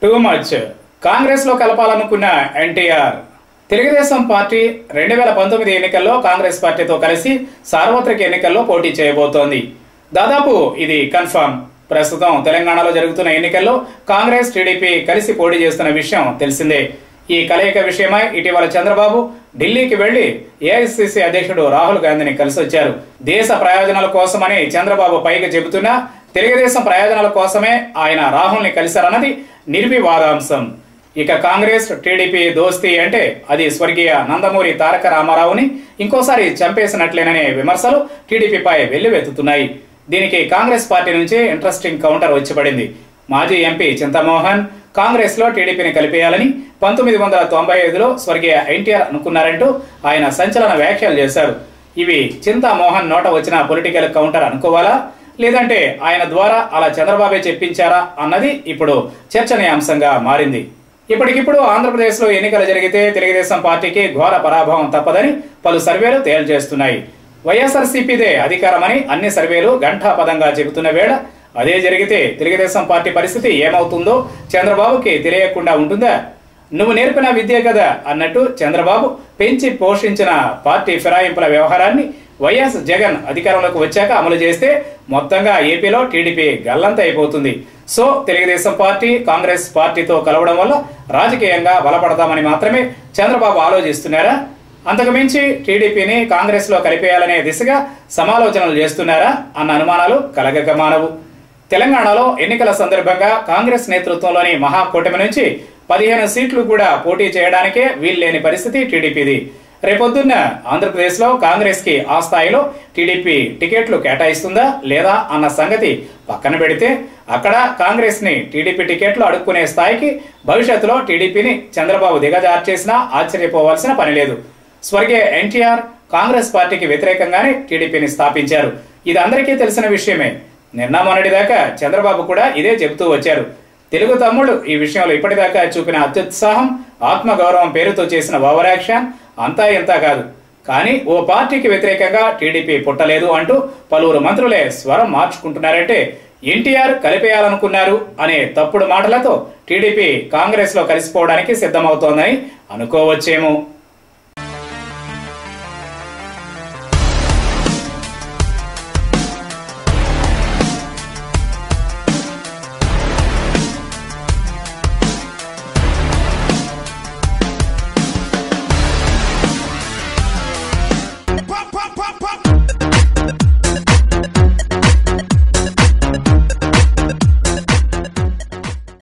too much Congress లో కలపాలనుకున్న NTR Telugu Desam party రెండు వేల పంతొమ్మిది ఎన్నికల్లో కాంగ్రెస్ పార్టీతో కలిసి సార్వత్రిక ఎన్నికల్లో పోటీ చేయబోతోంది దాదాపు ఇది కన్ఫర్మ్ ప్రస్తుతం తెలంగాణలో జరుగుతున్న ఎన్నికల్లో కాంగ్రెస్ టీడీపీ కలిసి పోటీ చేస్తున్న విషయం తెలిసిందే ఈ కలయిక విషయమై ఇటీవల చంద్రబాబు ఢిల్లీకి వెళ్లి ఏఐసిసి అధ్యక్షుడు రాహుల్ గాంధీని కలిసి వచ్చారు దేశ ప్రయోజనాల కోసమని చంద్రబాబు పైకి చెబుతున్నా తెలుగుదేశం ప్రయోజనాల కోసమే ఆయన రాహుల్ని కలిశారన్నది నిర్వివాదాంశం ఇక కాంగ్రెస్ టీడీపీ దోస్తీ అంటే అది స్వర్గీయ నందమూరి తారక రామారావుని ఇంకోసారి చంపేసినట్లేననే విమర్శలు టీడీపీపై వెల్లువెత్తుతున్నాయి దీనికి కాంగ్రెస్ పార్టీ నుంచి ఇంట్రెస్టింగ్ కౌంటర్ వచ్చి పడింది మాజీ ఎంపీ చింతమోహన్ కాంగ్రెస్ లో టీడీపీని కలిపేయాలని పంతొమ్మిది వందల తొంభై ఐదులో స్వర్గీయ ఎన్టీఆర్ అనుకున్నారంటూ ఆయన సంచలన వ్యాఖ్యలు చేశారు ఇవి చింతామోహన్ నోట వచ్చిన పొలిటికల్ కౌంటర్ అనుకోవాలా లేదంటే ఆయన ద్వారా అలా చంద్రబాబే చెప్పించారా అన్నది ఇప్పుడు చర్చనీయాంశంగా మారింది ఇప్పటికిప్పుడు ఆంధ్రప్రదేశ్లో ఎన్నికలు జరిగితే తెలుగుదేశం పార్టీకి ఘోర పరాభవం తప్పదని పలు సర్వేలు తేల్చేస్తున్నాయి వైఎస్ఆర్సీపీదే అధికారమని అన్ని సర్వేలు ఘంటాపదంగా చెబుతున్న వేళ అదే జరిగితే తెలుగుదేశం పార్టీ పరిస్థితి ఏమవుతుందో చంద్రబాబుకి తెలియకుండా ఉంటుందా నువ్వు నేర్పిన విద్యే కదా అన్నట్టు చంద్రబాబు పెంచి పోషించిన పార్టీ ఫిరాయింపుల వ్యవహారాన్ని వైఎస్ జగన్ అధికారంలోకి వచ్చాక అమలు చేస్తే మొత్తంగా ఏపీలో టీడీపీ గల్లంత అయిపోతుంది సో తెలుగుదేశం పార్టీ కాంగ్రెస్ పార్టీతో కలవడం వల్ల రాజకీయంగా బలపడతామని మాత్రమే చంద్రబాబు ఆలోచిస్తున్నారా అంతకుమించి టీడీపీని కాంగ్రెస్ లో కలిపేయాలనే దిశగా సమాలోచనలు చేస్తున్నారా అన్న అనుమానాలు కలగక మానవు తెలంగాణలో ఎన్నికల సందర్భంగా కాంగ్రెస్ నేతృత్వంలోని మహాకూటమి నుంచి పదిహేను సీట్లు కూడా పోటీ చేయడానికే వీల్లేని పరిస్థితి టీడీపీది రేపొద్దున్న ఆంధ్రప్రదేశ్లో కాంగ్రెస్ కి ఆ స్థాయిలో టీడీపీ టికెట్లు కేటాయిస్తుందా లేదా అన్న సంగతి పక్కన పెడితే అక్కడ కాంగ్రెస్ ని టీడీపీ టికెట్లు అడుక్కునే స్థాయికి భవిష్యత్తులో టీడీపీని చంద్రబాబు దిగజార్చేసినా ఆశ్చర్యపోవాల్సిన పని లేదు స్వర్గీయ ఎన్టీఆర్ కాంగ్రెస్ పార్టీకి వ్యతిరేకంగానే టీడీపీని స్థాపించారు ఇది అందరికీ తెలిసిన విషయమే నిన్న మొన్నటిదాకా చంద్రబాబు కూడా ఇదే చెబుతూ వచ్చారు తెలుగు తమ్ముడు ఈ విషయంలో ఇప్పటిదాకా చూపిన అత్యుత్సాహం ఆత్మగౌరవం పేరుతో చేసిన ఓవర్ యాక్షన్ అంతా ఇంతా కాదు కానీ ఓ పార్టీకి వ్యతిరేకంగా టీడీపీ పుట్టలేదు అంటూ పలువురు మంత్రులే స్వరం మార్చుకుంటున్నారంటే ఎన్టీఆర్ కలిపేయాలనుకున్నారు అనే తప్పుడు మాటలతో టీడీపీ కాంగ్రెస్ లో కలిసిపోవడానికి సిద్ధమవుతోందని అనుకోవచ్చేమో